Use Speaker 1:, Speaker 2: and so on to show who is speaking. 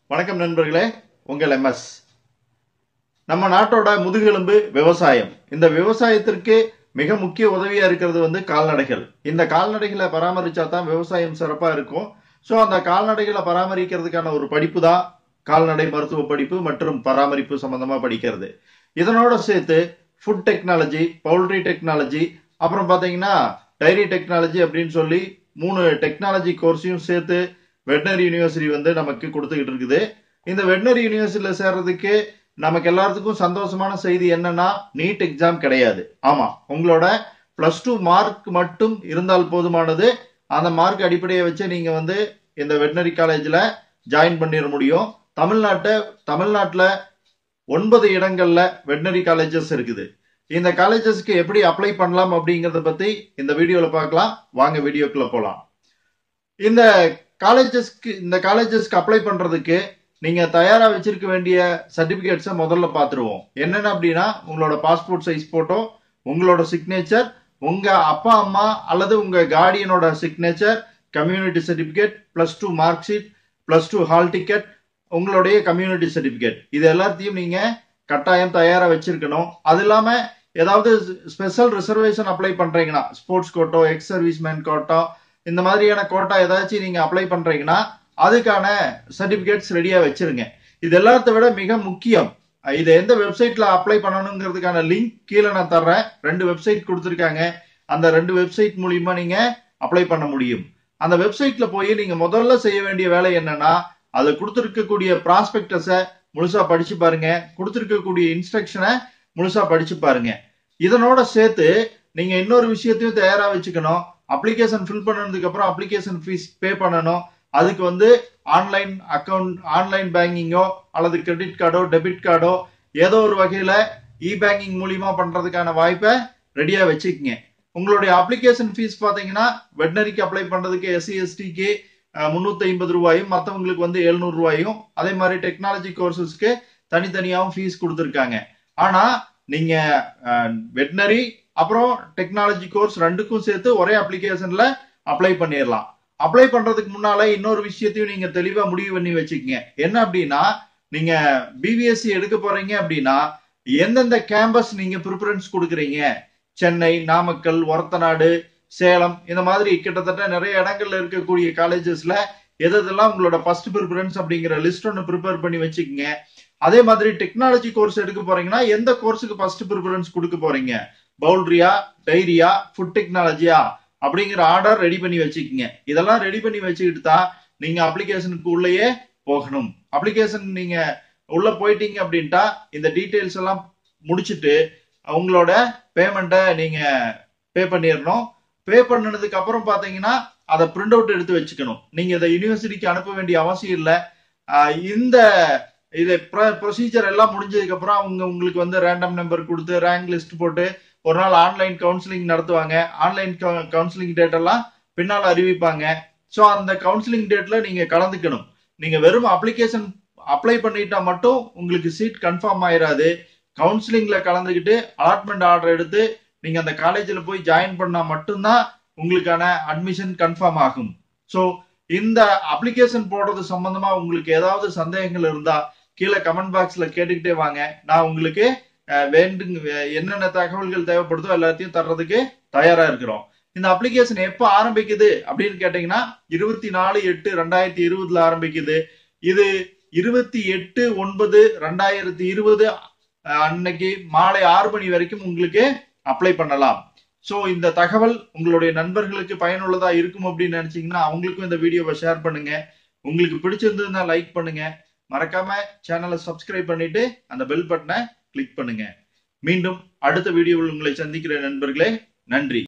Speaker 1: வணக்கம் நண்பர்களே உங்கள் எம்எஸ் நம்ம நாட்டோட முதுகெலும்பு விவசாயம் இந்த விவசாயத்திற்கு மிக முக்கிய உதவியா இருக்கிறது வந்து கால்நடைகள் இந்த கால்நடைகளை பராமரிச்சா தான் விவசாயம் சிறப்பா இருக்கும் ஸோ அந்த கால்நடைகளை பராமரிக்கிறதுக்கான ஒரு படிப்பு தான் கால்நடை மருத்துவ படிப்பு மற்றும் பராமரிப்பு சம்பந்தமா படிக்கிறது இதனோட சேர்த்து ஃபுட் டெக்னாலஜி பவுல்ட்ரி டெக்னாலஜி அப்புறம் பார்த்தீங்கன்னா டைரி டெக்னாலஜி அப்படின்னு சொல்லி மூணு டெக்னாலஜி கோர்ஸையும் சேர்த்து வெட்டினரி யூனிவர்சிட்டி வந்து நமக்கு கொடுத்துக்கிட்டு இருக்குது இந்த வெட்டினரி யூனிவர்சிட்டியில் சேர்றதுக்கு நமக்கு எல்லாத்துக்கும் சந்தோஷமான செய்தி என்னன்னா நீட் எக்ஸாம் கிடையாது ஆமா உங்களோட பிளஸ் டூ மார்க் மட்டும் இருந்தால் போதுமானது அந்த மார்க் அடிப்படையை வச்சு நீங்க வந்து இந்த வெட்டினரி காலேஜில் ஜாயின் பண்ணிட முடியும் தமிழ்நாட்டை தமிழ்நாட்டில் ஒன்பது இடங்கள்ல வெட்டினரி காலேஜஸ் இருக்குது இந்த காலேஜஸ்க்கு எப்படி அப்ளை பண்ணலாம் அப்படிங்கறத பத்தி இந்த வீடியோல பார்க்கலாம் வாங்க வீடியோக்குள்ள போலாம் இந்த காலேஜஸ்க்கு இந்த காலேஜஸ்க்கு அப்ளை பண்றதுக்கு நீங்க தயாரா வச்சிருக்க வேண்டிய சர்டிபிகேட்ஸை முதல்ல பார்த்துருவோம் என்னென்ன அப்படின்னா உங்களோட பாஸ்போர்ட் சைஸ் போட்டோ உங்களோட சிக்னேச்சர் உங்க அப்பா அம்மா அல்லது உங்க கார்டியனோட signature community certificate plus two mark sheet plus two hall ticket உங்களுடைய கம்யூனிட்டி சர்டிபிகேட் இது எல்லாத்தையும் நீங்க கட்டாயம் தயாரா வச்சிருக்கணும் அது இல்லாம ஏதாவது ஸ்பெஷல் ரிசர்வேஷன் அப்ளை பண்றீங்கன்னா ஸ்போர்ட்ஸ் கோட்டோ எக்ஸ் சர்வீஸ்மேன் கோட்டோ இந்த மாதிரியான கோட்டா ஏதாச்சும் நீங்க அப்ளை பண்றீங்கன்னா அதுக்கான சர்டிபிகேட்ஸ் ரெடியா வச்சிருங்க இது எல்லாத்த விட மிக முக்கியம் இதை எந்த வெப்சைட்ல அப்ளை பண்ணணுங்கிறதுக்கான லிங்க் கீழே நான் தர்றேன் ரெண்டு வெப்சைட் கொடுத்துருக்காங்க அந்த ரெண்டு வெப்சைட் மூலியமா நீங்க அப்ளை பண்ண முடியும் அந்த வெப்சைட்ல போய் நீங்க முதல்ல செய்ய வேண்டிய வேலை என்னன்னா அது கொடுத்துருக்கக்கூடிய ப்ராஸ்பெக்டஸை முழுசா படிச்சு பாருங்க கொடுத்துருக்கக்கூடிய இன்ஸ்ட்ரக்ஷனை முழுசா படிச்சு பாருங்க இதனோட சேர்த்து நீங்க இன்னொரு விஷயத்தையும் தயாரா வச்சுக்கணும் அப்ளிகேஷன் ஃபில் பண்ணதுக்கு அப்புறம் அப்ளிகேஷன் ஃபீஸ் பே பண்ணணும் அதுக்கு வந்து ஆன்லைன் அக்கவுண்ட் ஆன்லைன் பேங்கிங்கோ அல்லது கிரெடிட் கார்டோ டெபிட் கார்டோ ஏதோ ஒரு வகையில இ பேங்கிங் மூலியமா பண்றதுக்கான வாய்ப்பை ரெடியா வச்சுக்கங்க உங்களுடைய அப்ளிகேஷன் ஃபீஸ் பாத்தீங்கன்னா வெட்டினரிக்கு அப்ளை பண்றதுக்கு எஸ்சி எஸ்டிக்கு முன்னூத்தி ஐம்பது ரூபாயும் மற்றவங்களுக்கு வந்து எழுநூறு ரூபாயும் அதே மாதிரி டெக்னாலஜி கோர்சஸ்க்கு தனித்தனியாகவும் ஃபீஸ் கொடுத்துருக்காங்க ஆனா நீங்க வெட்டினரி அப்புறம் டெக்னாலஜி கோர்ஸ் ரெண்டுக்கும் சேர்த்து ஒரே அப்ளிகேஷன்ல அப்ளை பண்ணிடலாம் அப்ளை பண்றதுக்கு முன்னால இன்னொரு விஷயத்தையும் நீங்க தெளிவா முடிவு பண்ணி வச்சுக்கங்க என்ன அப்படின்னா நீங்க பிபிஎஸ்சி எடுக்க போறீங்க அப்படின்னா எந்தெந்த கேம்பஸ் நீங்க ப்ரிஃபரன்ஸ் கொடுக்குறீங்க சென்னை நாமக்கல் ஒரத்தநாடு சேலம் இந்த மாதிரி கிட்டத்தட்ட நிறைய இடங்கள்ல இருக்கக்கூடிய காலேஜஸ்ல எதெல்லாம் உங்களோட ஃபர்ஸ்ட் ப்ரிஃபரன்ஸ் அப்படிங்கிற லிஸ்ட் ஒன்று ப்ரிப்பேர் பண்ணி வச்சுக்கோங்க அதே மாதிரி டெக்னாலஜி கோர்ஸ் எடுக்க போறீங்கன்னா எந்த கோர்ஸுக்கு ஃபர்ஸ்ட் ப்ரிஃபரன்ஸ் கொடுக்க போறீங்க பவுல்ட்ரியா டைரியா ஃபுட் டெக்னாலஜியா அப்படிங்கிற ஆர்டர் ரெடி பண்ணி வச்சுக்கோங்க இதெல்லாம் ரெடி பண்ணி வச்சுக்கிட்டு தான் நீங்க அப்ளிகேஷனுக்கு உள்ளேயே போகணும் அப்ளிகேஷன் நீங்க உள்ள போயிட்டீங்க அப்படின்ட்டா இந்த டீட்டெயில்ஸ் எல்லாம் முடிச்சுட்டு உங்களோட பேமெண்ட்டை நீங்க பே பண்ணிடணும் பே பண்ணதுக்கு அப்புறம் பாத்தீங்கன்னா அதை பிரிண்ட் அவுட் எடுத்து வச்சுக்கணும் நீங்க இதை யூனிவர்சிட்டிக்கு அனுப்ப வேண்டிய அவசியம் இல்லை இந்த இதை ப்ரொசீஜர் எல்லாம் முடிஞ்சதுக்கு அப்புறம் அவங்க உங்களுக்கு வந்து ரேண்டம் நம்பர் கொடுத்து ரேங்க் லிஸ்ட் போட்டு ஒரு நாள் ஆன்லைன் கவுன்சிலிங் நடத்துவாங்க ஆன்லைன் கவுன்சிலிங் டேட் எல்லாம் பின்னால் அறிவிப்பாங்க ஸோ அந்த கவுன்சிலிங் டேட்ல நீங்க கலந்துக்கணும் நீங்க வெறும் அப்ளிகேஷன் அப்ளை பண்ணிட்டா மட்டும் உங்களுக்கு சீட் கன்ஃபார்ம் ஆயிராது கவுன்சிலிங்ல கலந்துக்கிட்டு அலாட்மெண்ட் ஆர்டர் எடுத்து நீங்க அந்த காலேஜில் போய் ஜாயின் பண்ணா மட்டும்தான் உங்களுக்கான அட்மிஷன் கன்ஃபார்ம் ஆகும் ஸோ இந்த அப்ளிகேஷன் போடுறது சம்பந்தமா உங்களுக்கு ஏதாவது சந்தேகங்கள் இருந்தா கீழே கமெண்ட் பாக்ஸ்ல கேட்டுக்கிட்டே வாங்க நான் உங்களுக்கு வேண்டு என்னென்ன தகவல்கள் தேவைப்படுதோ எல்லாத்தையும் தர்றதுக்கு தயாரா இருக்கிறோம் இந்த அப்ளிகேஷன் எப்போ ஆரம்பிக்குது அப்படின்னு கேட்டீங்கன்னா இருபத்தி நாலு எட்டு ரெண்டாயிரத்தி இருபதுல ஆரம்பிக்குது இது இருபத்தி எட்டு ஒன்பது ரெண்டாயிரத்தி இருபது அன்னைக்கு மாலை ஆறு மணி வரைக்கும் உங்களுக்கு அப்ளை பண்ணலாம் ஸோ இந்த தகவல் உங்களுடைய நண்பர்களுக்கு பயனுள்ளதா இருக்கும் அப்படின்னு நினைச்சீங்கன்னா அவங்களுக்கும் இந்த வீடியோவை ஷேர் பண்ணுங்க உங்களுக்கு பிடிச்சிருந்ததுன்னா லைக் பண்ணுங்க மறக்காம சேனலை சப்ஸ்கிரைப் பண்ணிட்டு அந்த பெல் பட்டனை கிளிக் பண்ணுங்க மீண்டும் அடுத்த வீடியோவில் உங்களை சந்திக்கிற நண்பர்களே நன்றி